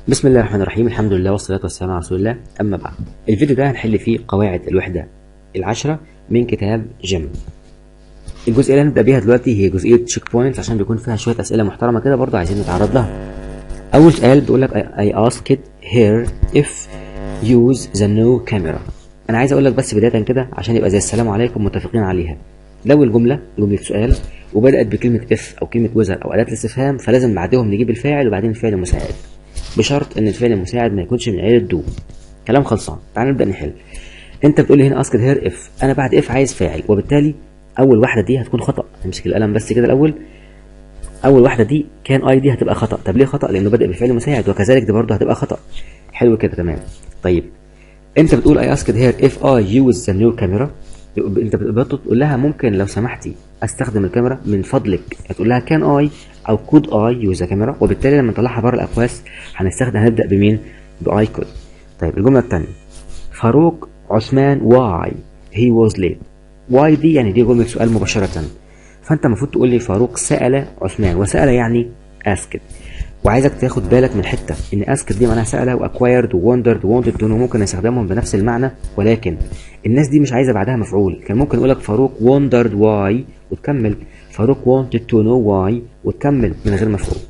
بسم الله الرحمن الرحيم الحمد لله والصلاة والسلام على رسول الله أما بعد الفيديو ده هنحل فيه قواعد الوحدة العشرة من كتاب جيم الجزئية اللي هنبدأ بيها دلوقتي هي جزئية تشيك بوينتس عشان بيكون فيها شوية أسئلة محترمة كده برضه عايزين نتعرض لها أول سؤال بيقول لك I asked her if use the new camera أنا عايز أقول لك بس بداية كده عشان يبقى زي السلام عليكم متفقين عليها لو الجملة جملة سؤال وبدأت بكلمة اف أو كلمة وزر أو أداة الاستفهام فلازم بعدهم نجيب الفاعل وبعدين الفعل المساعد بشرط ان الفعل المساعد ما يكونش من عيله دو كلام خلصان تعال نبدا نحل انت بتقول لي هنا اسكت هير اف انا بعد اف عايز فاعل وبالتالي اول واحده دي هتكون خطا امسك القلم بس كده الاول اول واحده دي كان اي دي هتبقى خطا طب ليه خطا لانه بدا بفعل مساعد وكذلك دي برضه هتبقى خطا حلو كده تمام طيب انت بتقول اي اسكت هير اف اي يوز ذا نيو كاميرا انت بتقول لها ممكن لو سمحتي استخدم الكاميرا من فضلك هتقول لها كان اي او كود اي يوز كاميرا وبالتالي لما نطلعها بره الاقواس هنستخدم هنبدا بمين باي كود طيب الجمله الثانيه فاروق عثمان واي هي واز ليت واي دي يعني دي جمله سؤال مباشره فانت المفروض تقول لي فاروق سال عثمان وسال يعني اسكت وعايزك تاخد بالك من حته ان اسكت دي معناها سال واكوايرد ووندرد وونتد دول ممكن نستخدمهم بنفس المعنى ولكن الناس دي مش عايزه بعدها مفعول كان ممكن يقول لك فاروق ووندرد واي وتكمل فاروق wanted to know why وتكمل من غير مفعول.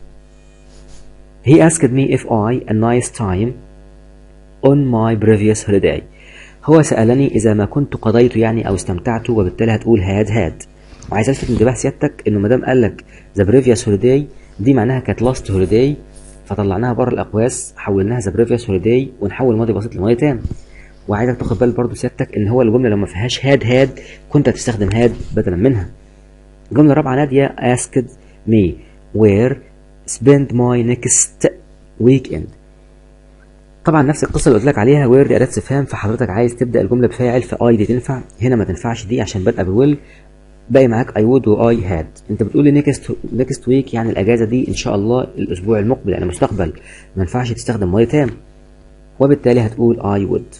He asked me if I a nice time on my previous holiday. هو سألني إذا ما كنت قضيت يعني أو استمتعت وبالتالي هتقول had had. وعايز ألفت انتباه سيادتك إنه ما دام قال لك the previous holiday دي معناها كانت last holiday فطلعناها بره الأقواس حولناها the previous holiday ونحول ماضي بسيط لماضي تام. وعايزك تاخد بال برضه سيادتك إن هو الجملة لو ما فيهاش had had كنت هتستخدم had بدلا منها. الجملة الرابعة نادية asked me where spend my next weekend طبعا نفس القصة اللي قلت لك عليها where دي أداة استفهام فحضرتك عايز تبدأ الجملة بفاعل فاي دي تنفع هنا ما تنفعش دي عشان بادئة بويل باقي معاك I would و I had انت بتقول لي next next week يعني الأجازة دي إن شاء الله الأسبوع المقبل يعني مستقبل ما ينفعش تستخدم ماضي تام وبالتالي هتقول I would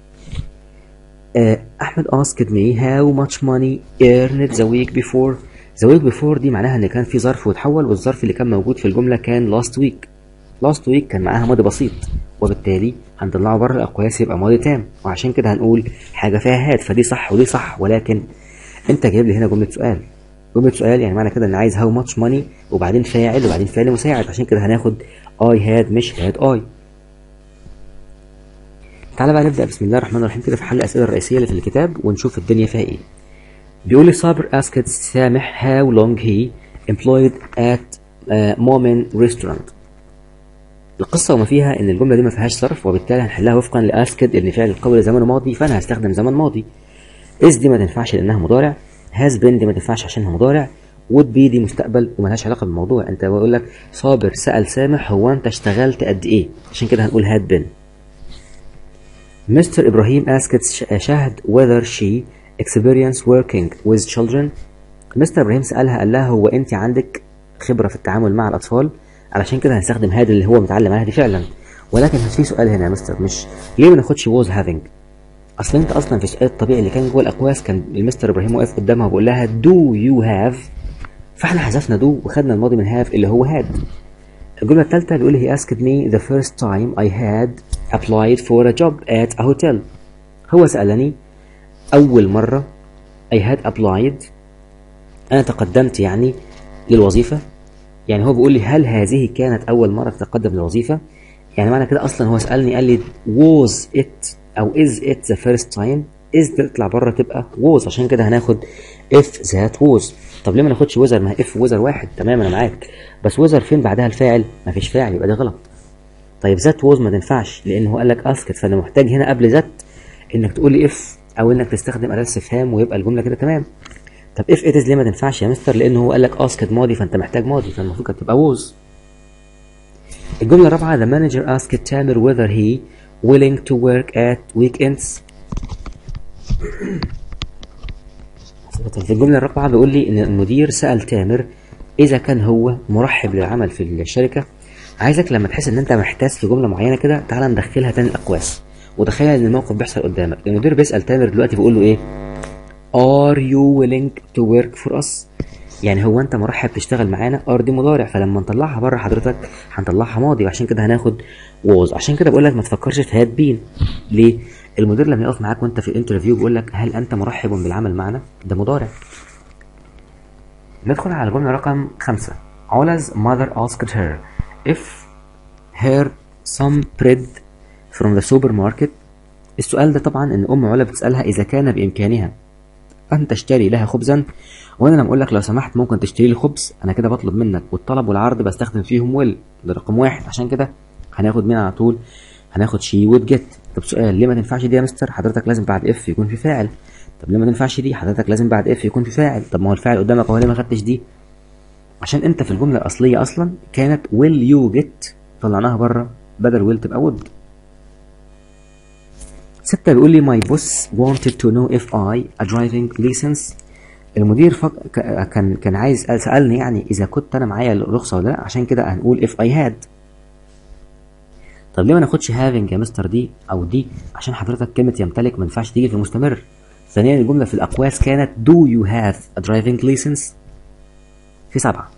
uh, أحمد asked me how much money earned the week before ذا ويك بيفور دي معناها ان كان في ظرف وتحول والظرف اللي كان موجود في الجمله كان لاست ويك لاست ويك كان معاها ماضي بسيط وبالتالي هنطلعه بره الاقواس يبقى ماضي تام وعشان كده هنقول حاجه فيها هاد فدي صح ودي صح ولكن انت جايب لي هنا جمله سؤال جمله سؤال يعني معنى كده ان عايز هاو ماتش ماني وبعدين فاعل وبعدين فعل مساعد عشان كده هناخد اي هاد مش هاد اي تعالى بقى نبدا بسم الله الرحمن الرحيم كده في حل الاسئله الرئيسيه اللي في الكتاب ونشوف الدنيا فيها ايه بيقول لي صابر asked سامح how long he employed at uh, Moment restaurant القصة وما فيها إن الجملة دي ما فيهاش صرف وبالتالي هنحلها وفقا لأسكد إن فعل القول زمن ماضي فأنا هستخدم زمن ماضي is دي ما تنفعش لأنها مضارع has been دي ما تنفعش عشانها مضارع would be دي مستقبل وملهاش علاقة بالموضوع أنت بقول لك صابر سأل سامح هو أنت اشتغلت قد إيه عشان كده هنقول had been مستر إبراهيم asked شهد whether she experience working with children مستر ابراهيم سالها قال لها هو انت عندك خبره في التعامل مع الاطفال علشان كده هنستخدم هذا اللي هو متعلم عليها دي فعلا ولكن في سؤال هنا يا مستر مش ليه ما ناخدش was having اصل انت اصلا في السؤال الطبيعي اللي كان جوه الاقواس كان المستر ابراهيم واقف قدامها وبيقول لها do you have فاحنا حذفنا دو وخدنا الماضي من have اللي هو had الجمله الثالثه بيقول he asked me the first time I had applied for a job at a hotel هو سالني أول مرة I had applied أنا تقدمت يعني للوظيفة يعني هو بيقول لي هل هذه كانت أول مرة تتقدم للوظيفة يعني معنى كده أصلا هو سألني قال لي was it أو is it the first time is تطلع بره تبقى was عشان كده هناخد if that was طب ليه ما ناخدش وزر ما هي if وزر واحد تمام أنا معاك بس وزر فين بعدها الفاعل ما فيش فاعل يبقى ده غلط طيب ذات was ما تنفعش لأن هو قال لك اسكت فأنا محتاج هنا قبل ذات إنك تقول لي if او انك تستخدم اداه استفهام ويبقى الجمله كده تمام طب اف اتز ليه ما تنفعش يا مستر لان هو قال لك اسكت ماضي فانت محتاج ماضي فالمفروض كانت تبقى ووز الجمله الرابعه the manager asked تامر whether he willing to work at weekends في الجمله الرابعه بيقول لي ان المدير سال تامر اذا كان هو مرحب للعمل في الشركه عايزك لما تحس ان انت محتاس في جمله معينه كده تعالى ندخلها تاني الاقواس وتخيل ان الموقف بيحصل قدامك المدير بيسال تامر دلوقتي بيقول له ايه are you willing to work for us يعني هو انت مرحب تشتغل معانا ار دي مضارع فلما نطلعها بره حضرتك هنطلعها ماضي وعشان كده هناخد was عشان كده بقول لك ما تفكرش في هاد بين ليه المدير لما يقف معاك وانت في الانترفيو بيقول لك هل انت مرحب بالعمل معنا ده مضارع ندخل على الجمله رقم خمسة علا's mother asked her if her some bread from the supermarket السؤال ده طبعا ان ام علا بتسالها اذا كان بامكانها ان تشتري لها خبزا وانا لما اقول لك لو سمحت ممكن تشتري لي خبز انا كده بطلب منك والطلب والعرض بستخدم فيهم ويل ده رقم واحد عشان كده هناخد مين على طول هناخد شي وود جيت طب سؤال ليه ما تنفعش دي يا مستر حضرتك لازم بعد اف يكون في فاعل طب ليه ما تنفعش دي حضرتك لازم بعد اف يكون في فاعل طب ما هو الفاعل قدامك اهو ليه ما خدتش دي عشان انت في الجمله الاصليه اصلا كانت ويل يو جيت طلعناها بره بدل ويل تبقى وود ستة بيقول لي my boss wanted to know if I a driving license المدير فك... ك- كان كان عايز سألني يعني إذا كنت أنا معايا الرخصة ولا لأ عشان كده هنقول if I had طب ليه ما ناخدش having يا مستر دي أو دي عشان حضرتك كلمة يمتلك ما ينفعش تيجي في المستمر ثانيا الجملة في الأقواس كانت do you have a driving license في سبعة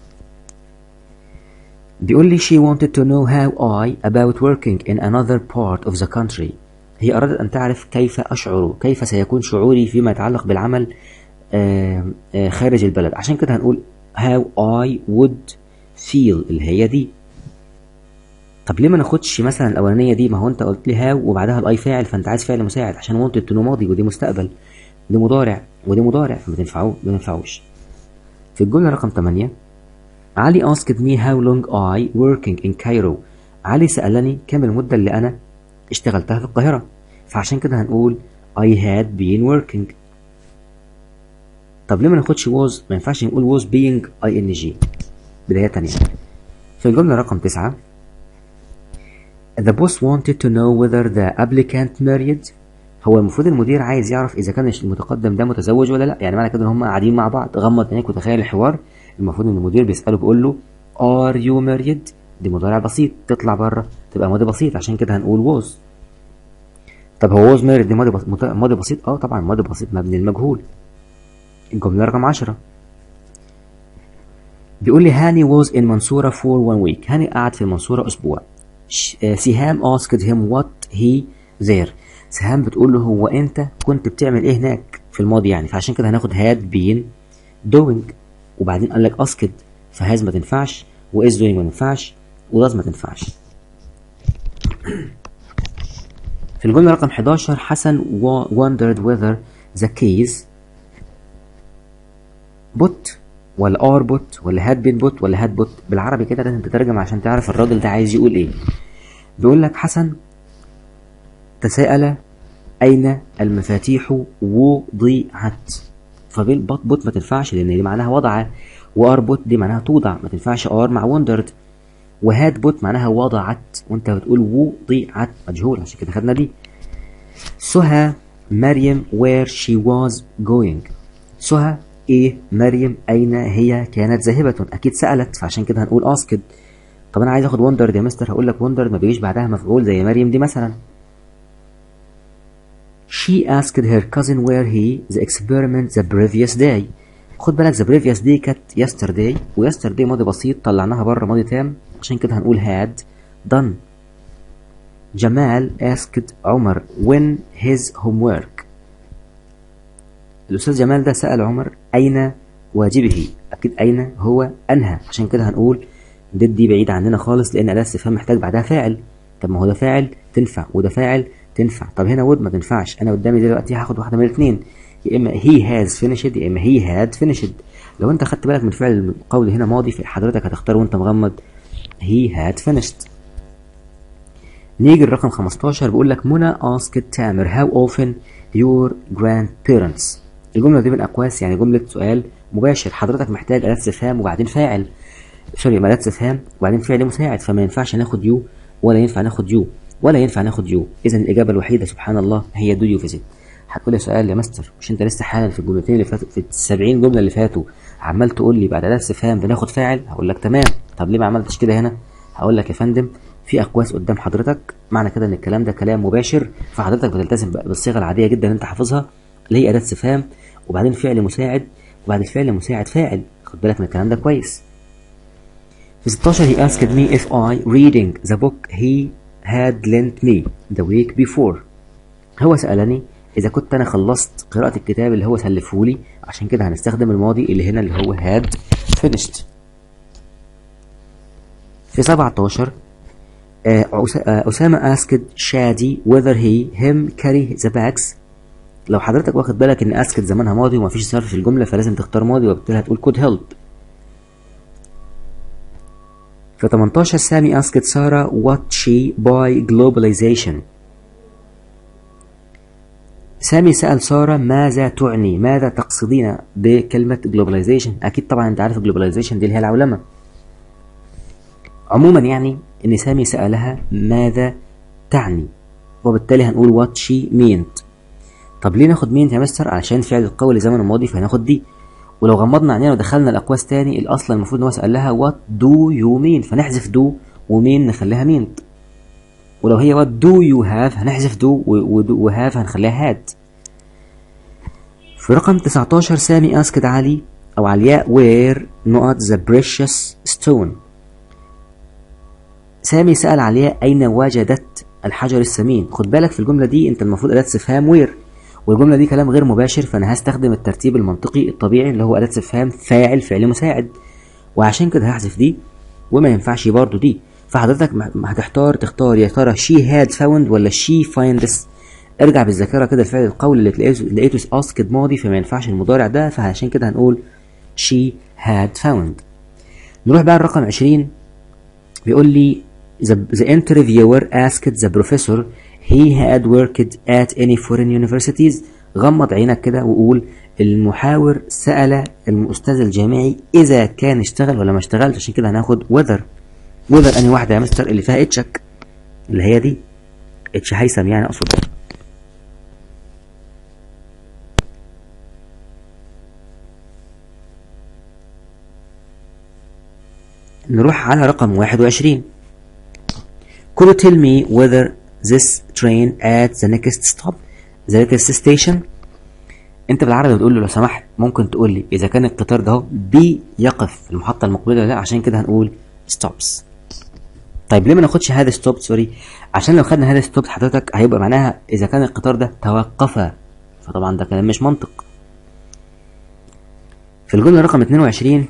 بيقول لي she wanted to know how I about working in another part of the country هي أرادت أن تعرف كيف أشعر كيف سيكون شعوري فيما يتعلق بالعمل آه، آه، خارج البلد عشان كده هنقول how I would feel اللي هي دي طب ليه ما ناخدش مثلا الأولانية دي ما هو أنت قلت لي how وبعدها الأي فاعل فأنت عايز فعل مساعد عشان wanted to know ماضي ودي مستقبل ودي مضارع ودي مضارع فما تنفعو ما تنفعوش في الجملة رقم 8 علي asked me how long I working in Cairo علي سألني كم المدة اللي أنا اشتغلتها في القاهرة فعشان كده هنقول I had been working طب ليه ما ناخدش was ما ينفعش نقول was being ing بداية تانية في الجملة رقم تسعة The boss wanted to know whether the applicant married هو المفروض المدير عايز يعرف اذا كان المتقدم ده متزوج ولا لا يعني معنى كده ان هم قاعدين مع بعض غمض عينيك وتخيل الحوار المفروض ان المدير بيساله بيقول له are you married دي مضارع بسيط تطلع بره تبقى ماضي بسيط عشان كده هنقول was طب هو was married دي ماضي بس... مت- ماضي بسيط اه طبعا ماضي بسيط مبني المجهول الجمله رقم 10 بيقول لي هاني was in منصورة for one week هاني قعد في المنصورة أسبوع ش- آه، سهام asked him what he there سهام بتقول له هو أنت كنت بتعمل إيه هناك في الماضي يعني فعشان كده هناخد had been doing وبعدين قال لك asked فهاز ما تنفعش وis doing ما تنفعش وdoes ما تنفعش في الجملة رقم 11 حسن wa- wondered whether the case بوت ولا ار بوت ولا هاد بين بوت ولا هاد بوت بالعربي كده لازم تترجم عشان تعرف الراجل ده عايز يقول ايه بيقول لك حسن تساءل اين المفاتيح وضيعت فبالبوت بوت ما تنفعش لان دي معناها وضع وار بوت دي معناها توضع ما تنفعش ار مع وندرد وهاد بوت معناها وضعت وانت بتقول وضيعت مجهول عشان كده خدنا دي سهى مريم where she was going سهى ايه مريم اين هي كانت ذاهبة اكيد سألت فعشان كده هنقول asked طب انا عايز اخد وندرد يا مستر هقول لك وندرد ما بيجيش بعدها مفعول زي مريم دي مثلا She asked her cousin where he the experiment the previous day خد بالك the previous day كانت yesterday و yesterday ماضي بسيط طلعناها بره ماضي تام عشان كده هنقول had done جمال asked عمر when his homework الأستاذ جمال ده سأل عمر أين واجبه أكيد أين هو أنهى عشان كده هنقول دي دي بعيد عننا خالص لأن أداة استفهام محتاج بعدها فاعل طب ما هو ده فاعل تنفع وده فاعل تنفع طب هنا would ما تنفعش أنا قدامي دلوقتي هاخد واحدة من الاثنين يا إما he has finished يا إما he had finished لو أنت خدت بالك من فعل القول هنا ماضي في حضرتك هتختار وأنت مغمض he had finished نيجي الرقم 15 بيقول لك منى asked تامر how often your grandparents الجملة دي من أقواس يعني جملة سؤال مباشر حضرتك محتاج أداة استفهام وبعدين فاعل سوري أداة استفهام وبعدين فعل مساعد فما ينفعش ناخد يو ولا ينفع ناخد يو ولا ينفع ناخد يو إذا الإجابة الوحيدة سبحان الله هي دو يو فيزيت هتقول لي سؤال يا مستر مش أنت لسه حالا في الجملتين اللي فاتوا في ال 70 جملة اللي فاتوا عمال تقول لي بعد أداة استفهام بناخد فاعل هقول لك تمام طب ليه ما عملتش كده هنا هقول لك يا فندم في اقواس قدام حضرتك معنى كده ان الكلام ده كلام مباشر فحضرتك بتلتزم بقى بالصيغه العاديه جدا اللي انت حافظها اللي هي اداه استفهام وبعدين فعل مساعد وبعد الفعل المساعد فاعل خد بالك من الكلام ده كويس في 16 he asked me if I reading the book he had lent me the week before هو سألني إذا كنت أنا خلصت قراءة الكتاب اللي هو سلفهولي عشان كده هنستخدم الماضي اللي هنا اللي هو had finished في 17 آه، أس- آه، أسامة asked شادي whether he him carry the bags لو حضرتك واخد بالك ان asked زمانها ماضي ومفيش صرف في الجملة فلازم تختار ماضي وبالتالي هتقول could help في 18 سامي asked سارة what she by globalization سامي سأل سارة ماذا تعني ماذا تقصدين بكلمة globalization أكيد طبعا أنت عارف globalization دي اللي هي العولمة عموما يعني ان سامي سألها ماذا تعني وبالتالي هنقول what she meant طب ليه ناخد meant يا مستر علشان فعل القول لزمن الماضي فهناخد دي ولو غمضنا عينينا ودخلنا الاقواس تاني الاصل المفروض ان هو سأل لها what do you mean فنحذف do ومين نخليها meant ولو هي what do you have هنحذف do و- و- و have هنخليها had في رقم 19 سامي asked علي او علياء where not the precious stone سامي سأل علياء أين وجدت الحجر الثمين خد بالك في الجملة دي أنت المفروض أداة استفهام وير والجملة دي كلام غير مباشر فأنا هستخدم الترتيب المنطقي الطبيعي اللي هو أداة استفهام فاعل فعل مساعد وعشان كده هحذف دي وما ينفعش برضو دي فحضرتك م- هتحتار تختار يا ترى she had found ولا she finds ارجع بالذاكرة كده لفعل القول اللي تلاقيته لقيته asked ماضي فما ينفعش المضارع ده فعشان كده هنقول she had found نروح بقى الرقم 20 بيقول لي the, the interviewer asked the professor he had worked at any foreign universities غمض عينك كده وقول المحاور سأل الأستاذ الجامعي إذا كان اشتغل ولا ما اشتغلش عشان كده هناخد whether whether أنهي واحدة يا مستر اللي فيها اتشك اللي هي دي اتش هيثم يعني أقصد نروح على رقم 21 Could you tell me whether this train at the next stop the next station انت بالعربي بتقول له لو سمحت ممكن تقول لي اذا كان القطار ده بيقف في المحطه المقبله ولا لا عشان كده هنقول stops طيب ليه ما ناخدش هذا ستوب سوري عشان لو خدنا هذا ستوب حضرتك هيبقى معناها اذا كان القطار ده توقف فطبعا ده كلام مش منطق في الجمله رقم 22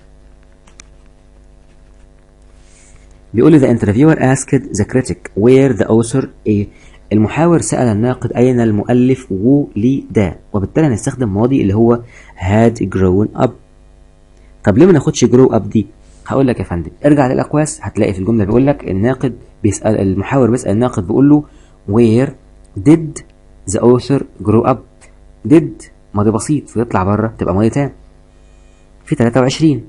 بيقول لي the interviewer asked the critic where the author ايه المحاور سأل الناقد أين المؤلف ولد وبالتالي هنستخدم ماضي اللي هو had grown up طب ليه ما ناخدش grow up دي هقول لك يا فندم ارجع للأقواس هتلاقي في الجملة بيقول لك الناقد بيسأل المحاور بيسأل الناقد بيقول له where did the author grow up did ماضي بسيط فيطلع بره تبقى ماضي تام في 23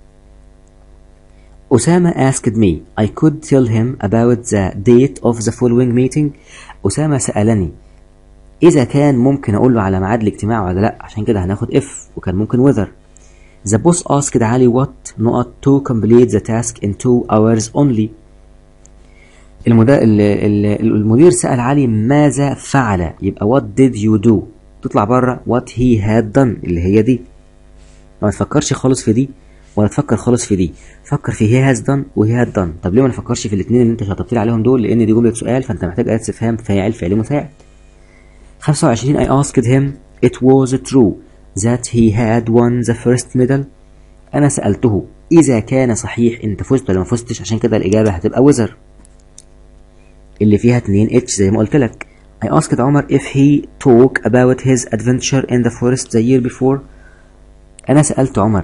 أسامة asked me I could tell him about the date of the following meeting أسامة سألني إذا كان ممكن أقول له على ميعاد الاجتماع ولا لأ عشان كده هناخد if وكان ممكن whether The boss asked علي what not to complete the task in two hours only المدا... ال- ال- المدير سأل علي ماذا فعل يبقى what did you do تطلع بره what he had done اللي هي دي ما تفكرش خالص في دي ولا تفكر خالص في دي فكر في he has done و he had done طب ليه ما نفكرش في الاثنين اللي انت شطبت لي عليهم دول لان دي جمله سؤال فانت محتاج اداه استفهام فاعل فعل مساعد 25 I asked him it was true that he had won the first medal انا سالته اذا كان صحيح انت فزت ولا ما فزتش عشان كده الاجابه هتبقى وزر اللي فيها 2 اتش زي ما قلت لك I asked عمر if he talk about his adventure in the forest the year before انا سالت عمر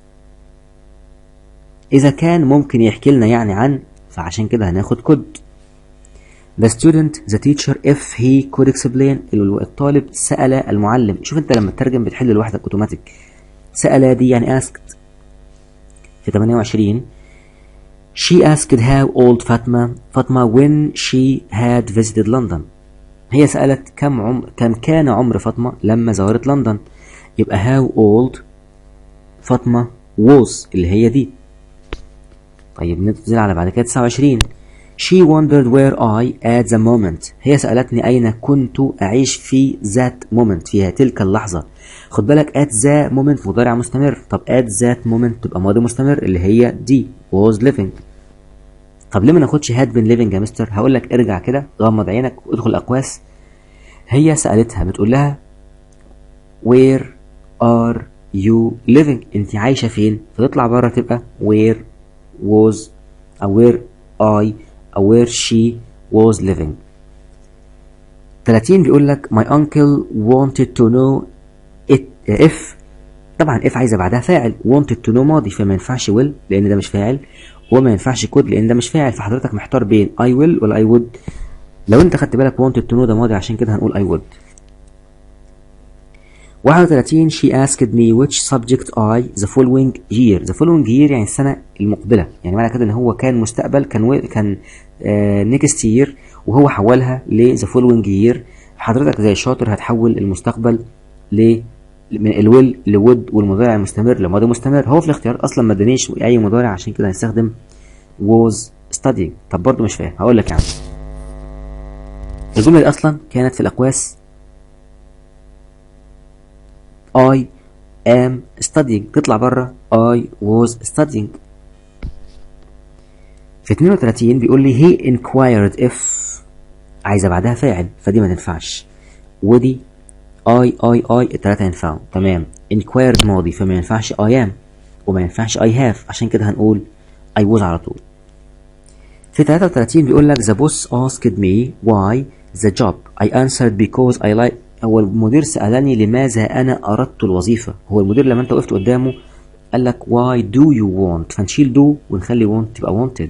إذا كان ممكن يحكي لنا يعني عن فعشان كده هناخد could The student the teacher if he could explain الطالب سأل المعلم شوف انت لما تترجم بتحل لوحدك اوتوماتيك سأل دي يعني asked في 28 She asked how old فاطمة فاطمة when she had visited London هي سألت كم عمر كم كان عمر فاطمة لما زارت لندن يبقى how old فاطمة was اللي هي دي طيب ننزل على بعد كده 29 She wondered where I at the moment هي سألتني أين كنت أعيش في that moment في تلك اللحظة خد بالك at the moment مضارع مستمر طب at that moment تبقى ماضي مستمر اللي هي دي was living طب ليه ما ناخدش had been living يا مستر هقول لك ارجع كده غمض عينك وادخل الأقواس هي سألتها بتقول لها where are you living انت عايشة فين فتطلع بره تبقى where was أو where I أو where she was living 30 بيقول لك my uncle wanted to know it if طبعا if عايزة بعدها فاعل wanted to know ماضي فما ينفعش will لأن ده مش فاعل وما ينفعش could لأن ده مش فاعل فحضرتك محتار بين I will ولا I would لو انت خدت بالك wanted to know ده ماضي عشان كده هنقول I would 31 she asked me which subject I the following year the following year يعني السنة المقبلة يعني معنى كده ان هو كان مستقبل كان و... كان آه next year وهو حولها ل the following year حضرتك زي شاطر هتحول المستقبل ل من الويل لود والمضارع المستمر لماضي مستمر هو في الاختيار اصلا ما ادانيش اي مضارع عشان كده هنستخدم was studying طب برضه مش فاهم هقول لك يا عم الجملة دي اصلا كانت في الاقواس I am studying تطلع بره I was studying في 32 بيقول لي he inquired if عايزة بعدها فاعل فدي ما تنفعش ودي I I I التلاتة ينفعوا تمام inquired ماضي فما ينفعش I am وما ينفعش I have عشان كده هنقول I was على طول في 33 بيقول لك the boss asked me why the job I answered because I like هو المدير سألني لماذا أنا أردت الوظيفة هو المدير لما أنت وقفت قدامه قال لك why do you want فنشيل do ونخلي want تبقى wanted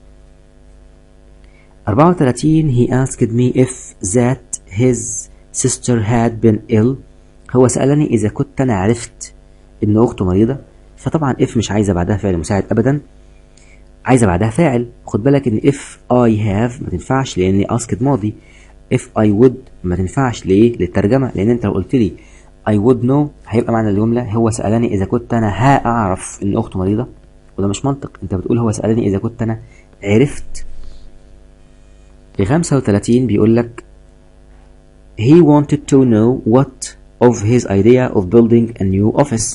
34 he asked me if that his sister had been ill هو سألني إذا كنت أنا عرفت إن أخته مريضة فطبعا if مش عايزة بعدها فعل مساعد أبدا عايزة بعدها فاعل خد بالك إن if I have ما تنفعش لأن asked ماضي if I would ما تنفعش ليه للترجمة لأن أنت لو قلت لي I would know هيبقى معنى الجملة هو سألني إذا كنت أنا ها أعرف إن أخته مريضة وده مش منطق أنت بتقول هو سألني إذا كنت أنا عرفت في 35 بيقول لك he wanted to know what of his idea of building a new office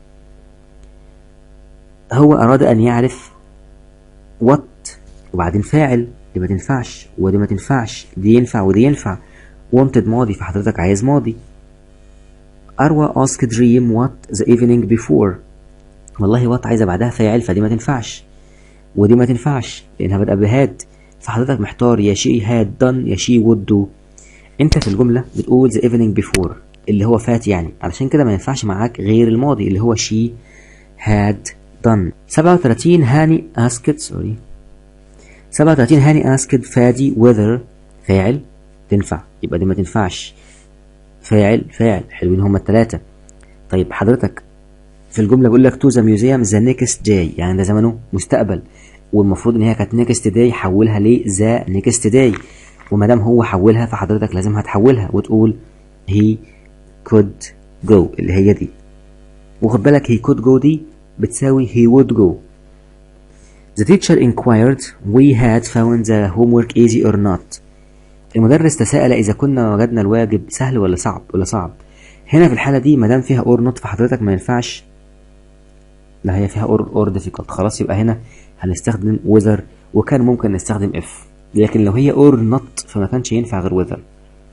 هو أراد أن يعرف what وبعدين فاعل دي ما تنفعش ودي ما تنفعش دي ينفع ودي ينفع wanted ماضي فحضرتك عايز ماضي أروى asked dream what the evening before والله what عايزة بعدها فاعل فدي ما تنفعش ودي ما تنفعش لأنها بدأ بهاد فحضرتك محتار يا شي had done يا شي would do انت في الجملة بتقول the evening before اللي هو فات يعني علشان كده ما ينفعش معاك غير الماضي اللي هو she had done 37 هاني asked sorry 37 هاني asked فادي whether فاعل تنفع يبقى دي ما تنفعش فاعل فاعل حلوين هما التلاتة طيب حضرتك في الجملة بيقول لك to the museum the next day يعني ده زمنه مستقبل والمفروض ان هي كانت next day حولها ل the next day وما دام هو حولها فحضرتك لازم هتحولها وتقول he could go اللي هي دي وخد بالك he could go دي بتساوي he would go The teacher inquired we had found the homework easy or not المدرس تساءل إذا كنا وجدنا الواجب سهل ولا صعب ولا صعب هنا في الحالة دي ما دام فيها or not فحضرتك ما ينفعش لا هي فيها or or difficult خلاص يبقى هنا هنستخدم whether وكان ممكن نستخدم if لكن لو هي or not فما كانش ينفع غير whether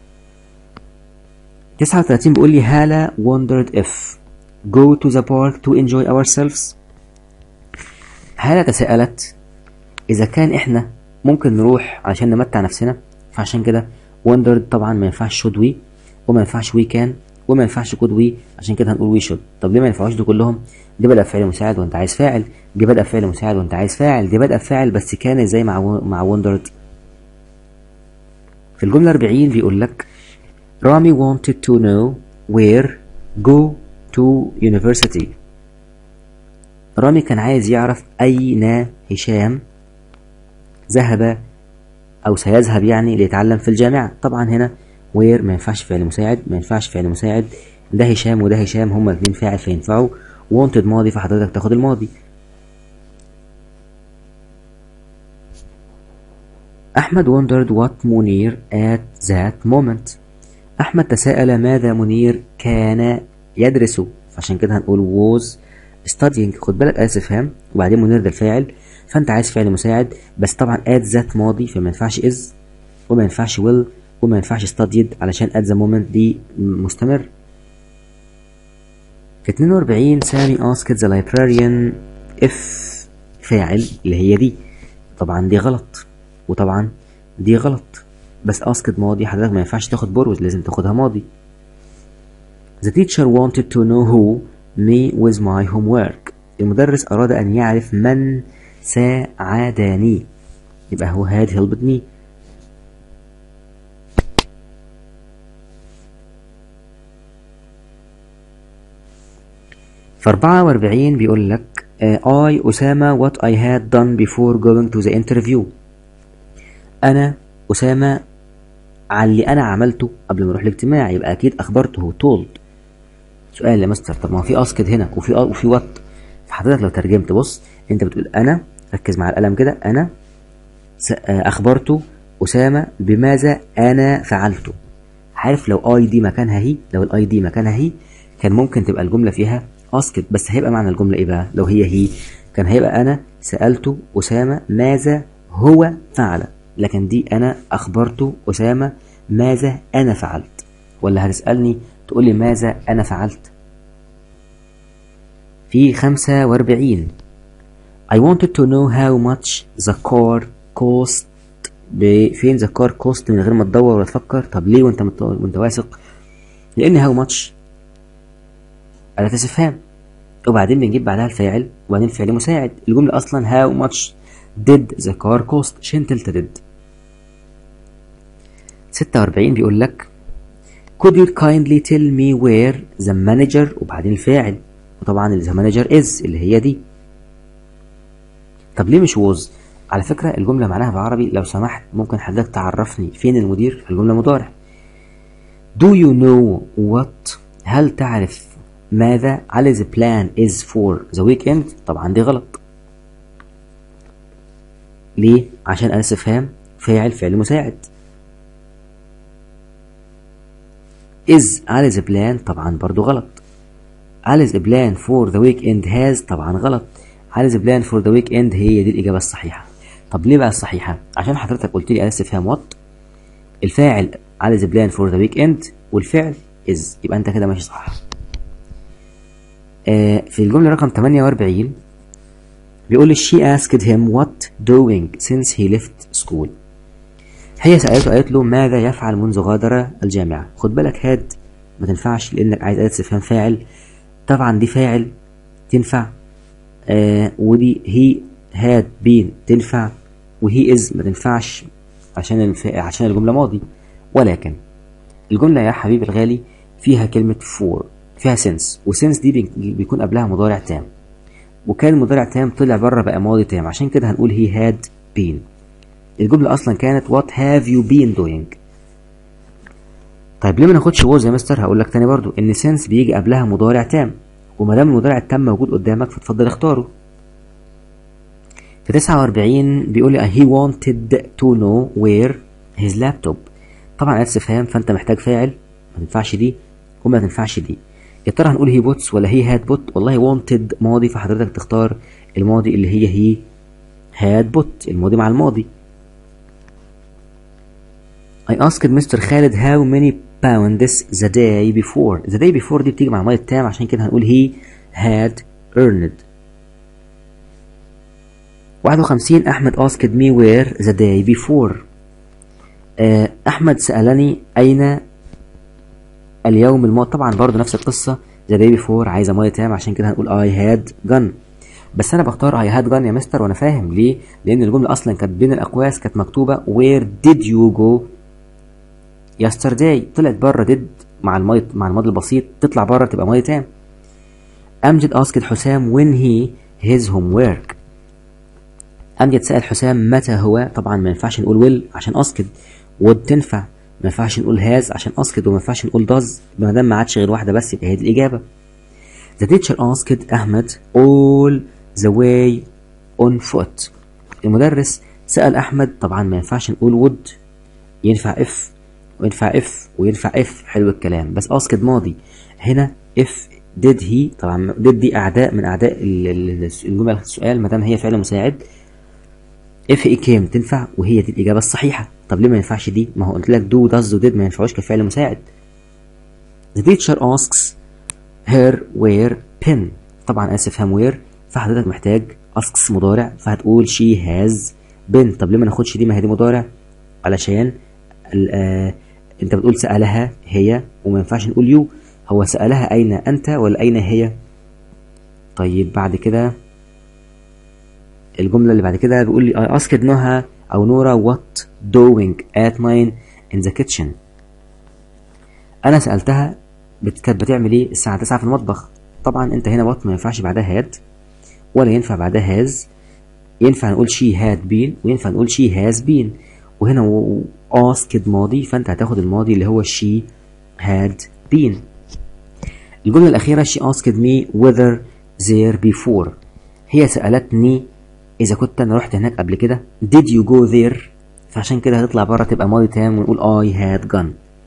39 بيقول لي هالة wondered if go to the park to enjoy ourselves هالة تساءلت إذا كان إحنا ممكن نروح علشان نمتع نفسنا فعشان كده wondered طبعا ما ينفعش should we وما ينفعش we can وما ينفعش could we عشان كده هنقول we should طب ليه ما ينفعوش دول كلهم دي بدأ بفعل مساعد وانت عايز فاعل دي بدأ بفعل مساعد وانت عايز فاعل دي بدأ بفاعل بس كان زي مع مع wondered في الجملة 40 بيقول لك رامي wanted to know where go to university رامي كان عايز يعرف أين هشام ذهب أو سيذهب يعني ليتعلم في الجامعة طبعا هنا وير ما ينفعش فعل مساعد ما ينفعش فعل مساعد ده هشام وده هشام هما الاثنين فاعل فينفعوا wanted ماضي فحضرتك تاخد الماضي أحمد wondered what منير at that moment أحمد تساءل ماذا منير كان يدرس عشان كده هنقول was studying خد بالك آسف استفهام وبعدين منير ده الفاعل فأنت عايز فعل مساعد بس طبعا at that ماضي فما ينفعش is وما ينفعش will وما ينفعش studied علشان at the moment دي مستمر في 42 سامي asked the librarian if فاعل اللي هي دي طبعا دي غلط وطبعا دي غلط بس asked ماضي حضرتك ما ينفعش تاخد بروز لازم تاخدها ماضي The teacher wanted to know who me with my homework المدرس أراد أن يعرف من ساعدني يبقى هو had helped me في 44 بيقول لك I أسامة what I had done before going to the interview أنا أسامة على اللي أنا عملته قبل ما أروح الاجتماع يبقى أكيد أخبرته told سؤال يا مستر طب ما هو في أسكت هنا وفي وفي وات فحضرتك لو ترجمت بص أنت بتقول أنا ركز مع القلم كده أنا أخبرت أسامة بماذا أنا فعلته عارف لو اي دي مكانها هي لو الاي دي مكانها هي كان ممكن تبقى الجملة فيها اسكت بس هيبقى معنى الجملة ايه بقى لو هي هي كان هيبقى انا سألت أسامة ماذا هو فعل لكن دي انا اخبرت أسامة ماذا انا فعلت ولا هتسألني تقول لي ماذا انا فعلت في خمسة واربعين I wanted to know how much the car cost فين the car cost من غير ما تدور ولا تفكر طب ليه وانت مت... وانت واثق لان how much أداة استفهام وبعدين بنجيب بعدها الفاعل وبعدين فعل مساعد الجملة أصلا how much did the car cost شين تلت did 46 بيقول لك could you kindly tell me where the manager وبعدين الفاعل وطبعا the manager is اللي هي دي طب ليه مش was على فكرة الجملة معناها بالعربي لو سمحت ممكن حضرتك تعرفني فين المدير في الجملة مضارع do you know what هل تعرف ماذا على the plan is for the weekend طبعا دي غلط ليه عشان استفهام فاعل فعل مساعد is على the plan طبعا برضو غلط على the plan for the weekend has طبعا غلط على the plan for the weekend هي دي الإجابة الصحيحة طب ليه بقى الصحيحة عشان حضرتك قلت لي استفهام what الفاعل على the plan for the weekend والفعل is يبقى انت كده ماشي صح آه في الجملة رقم 48 بيقول لي she asked him what doing since he left school هي سألته قالت له ماذا يفعل منذ غادر الجامعة خد بالك هاد ما تنفعش لأنك عايز أداة استفهام فاعل طبعا دي فاعل تنفع آه ودي هي هاد بين تنفع وهي از ما تنفعش عشان الف... عشان الجملة ماضي ولكن الجملة يا حبيبي الغالي فيها كلمة for فيها سنس وسنس دي بيكون قبلها مضارع تام وكان مضارع تام طلع بره بقى ماضي تام عشان كده هنقول he had been الجملة أصلا كانت what have you been doing طيب ليه ما ناخدش was يا مستر هقول لك تاني برضو ان سنس بيجي قبلها مضارع تام وما دام المضارع التام موجود قدامك فتفضل اختاره في 49 بيقول لي he wanted to know where his laptop طبعا استفهام فانت محتاج فاعل ما تنفعش دي وما تنفعش دي يا ترى هنقول هي بوتس ولا هي هاد بوت والله wanted ماضي فحضرتك تختار الماضي اللي هي هي هاد بوت الماضي مع الماضي I asked Mr. خالد how many pounds the day before the day before دي بتيجي مع الماضي التام عشان كده هنقول he had earned 51 أحمد asked me where the day before أحمد سألني أين اليوم الماضي طبعا برضو نفس القصة the day before عايزة ماضي تام عشان كده هنقول I had gun بس أنا بختار I had gun يا مستر وأنا فاهم ليه لأن الجملة أصلا كانت بين الأقواس كانت مكتوبة where did you go yesterday طلعت بره did مع الماضي مع الماضي البسيط تطلع بره تبقى ماضي تام أمجد asked حسام when he his homework أمجد سأل حسام متى هو طبعا ما ينفعش نقول will عشان أسكت would تنفع ما ينفعش نقول has عشان أسكت وما ينفعش نقول does ما دام ما عادش غير واحدة بس يبقى هي دي الإجابة The teacher asked أحمد all the way on foot المدرس سأل أحمد طبعا ما ينفعش نقول would ينفع if وينفع if وينفع if حلو الكلام بس asked ماضي هنا if did he طبعا did دي أعداء من أعداء ال- ال- الجمل السؤال ما دام هي فعل مساعد if he came تنفع وهي دي الإجابة الصحيحة طب ليه ما ينفعش دي ما هو قلت لك do does و did ما ينفعوش كفعل مساعد the teacher asks her where pen طبعا آسف هم where فحضرتك محتاج asks مضارع فهتقول she has been طب ليه ما ناخدش دي ما هي دي مضارع علشان ال- آه انت بتقول سألها هي وما ينفعش نقول يو هو سألها أين أنت ولا أين هي طيب بعد كده الجملة اللي بعد كده بيقول لي I asked نهى أو نورا what doing at mine in the kitchen أنا سألتها بت- كانت بتعمل إيه الساعة 9 في المطبخ طبعا أنت هنا what ما ينفعش بعدها had ولا ينفع بعدها has ينفع نقول she had been وينفع نقول she has been وهنا و- asked ماضي فأنت هتاخد الماضي اللي هو she had been الجملة الأخيرة she asked me whether there before هي سألتني إذا كنت أنا رحت هناك قبل كده did you go there فعشان كده هتطلع بره تبقى ماضي تام ونقول I had gone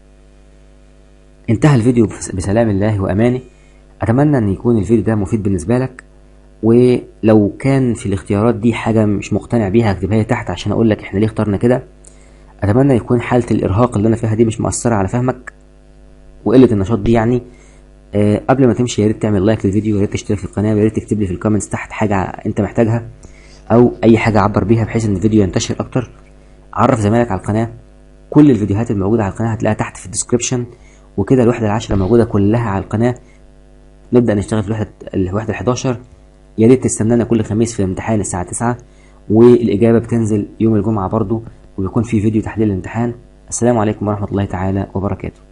انتهى الفيديو بس- بسلام الله وأمانه أتمنى أن يكون الفيديو ده مفيد بالنسبة لك ولو كان في الاختيارات دي حاجة مش مقتنع بيها اكتبها لي تحت عشان أقول لك إحنا ليه اخترنا كده أتمنى يكون حالة الإرهاق اللي أنا فيها دي مش مؤثرة على فهمك وقلة النشاط دي يعني آه، قبل ما تمشي يا ريت تعمل لايك للفيديو يا ريت تشترك في القناه ويا ريت تكتب لي في الكومنتس تحت حاجه انت محتاجها او اي حاجه عبر بيها بحيث ان الفيديو ينتشر اكتر عرف زمايلك على القناه كل الفيديوهات الموجوده على القناه هتلاقيها تحت في الديسكربشن وكده الوحده العاشره موجوده كلها على القناه نبدا نشتغل في الوحده الوحده 11 يا ريت تستنانا كل خميس في الامتحان الساعه 9 والاجابه بتنزل يوم الجمعه برضو وبيكون في فيديو تحليل الامتحان السلام عليكم ورحمه الله تعالى وبركاته